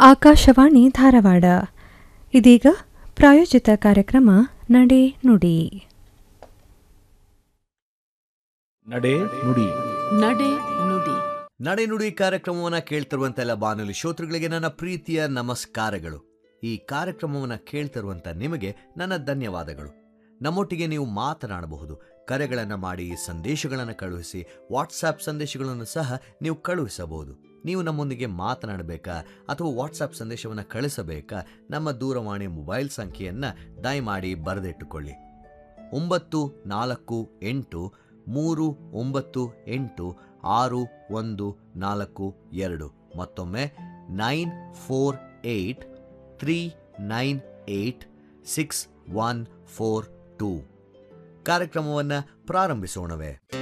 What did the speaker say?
ಆಕಾಶವಾಣಿ ಧಾರವಾಡ ಇದೀಗ ಪ್ರಾಯೋಜಿತ ಕಾರ್ಯಕ್ರಮ ನಡೆ ನುಡಿ ನಡೆ ನುಡಿ ನಡೆ ನುಡಿ ನಡೆನುಡಿ ಕಾರ್ಯಕ್ರಮವನ್ನು ಕೇಳ್ತಿರುವಂಥ ಎಲ್ಲ ಬಾನುಲಿ ಶ್ರೋತೃಗಳಿಗೆ ನನ್ನ ಪ್ರೀತಿಯ ನಮಸ್ಕಾರಗಳು ಈ ಕಾರ್ಯಕ್ರಮವನ್ನು ಕೇಳ್ತಿರುವಂಥ ನಿಮಗೆ ನನ್ನ ಧನ್ಯವಾದಗಳು ನಮ್ಮೊಟ್ಟಿಗೆ ನೀವು ಮಾತನಾಡಬಹುದು ಕರೆಗಳನ್ನು ಮಾಡಿ ಸಂದೇಶಗಳನ್ನು ಕಳುಹಿಸಿ ವಾಟ್ಸಾಪ್ ಸಂದೇಶಗಳನ್ನು ಸಹ ನೀವು ಕಳುಹಿಸಬಹುದು ನೀವು ನಮ್ಮೊಂದಿಗೆ ಮಾತನಾಡಬೇಕಾ ಅಥವಾ ವಾಟ್ಸಾಪ್ ಸಂದೇಶವನ್ನು ಕಳಿಸಬೇಕಾ ನಮ್ಮ ದೂರವಾಣಿ ಮೊಬೈಲ್ ಸಂಖ್ಯೆಯನ್ನು ದಯಮಾಡಿ ಬರೆದಿಟ್ಟುಕೊಳ್ಳಿ ಒಂಬತ್ತು ನಾಲ್ಕು ಎಂಟು ಮೂರು ಒಂಬತ್ತು ಎಂಟು ಆರು ಒಂದು ನಾಲ್ಕು ಎರಡು ಮತ್ತೊಮ್ಮೆ nine four eight three nine eight six one four two ಕಾರ್ಯಕ್ರಮವನ್ನು ಪ್ರಾರಂಭಿಸೋಣವೇ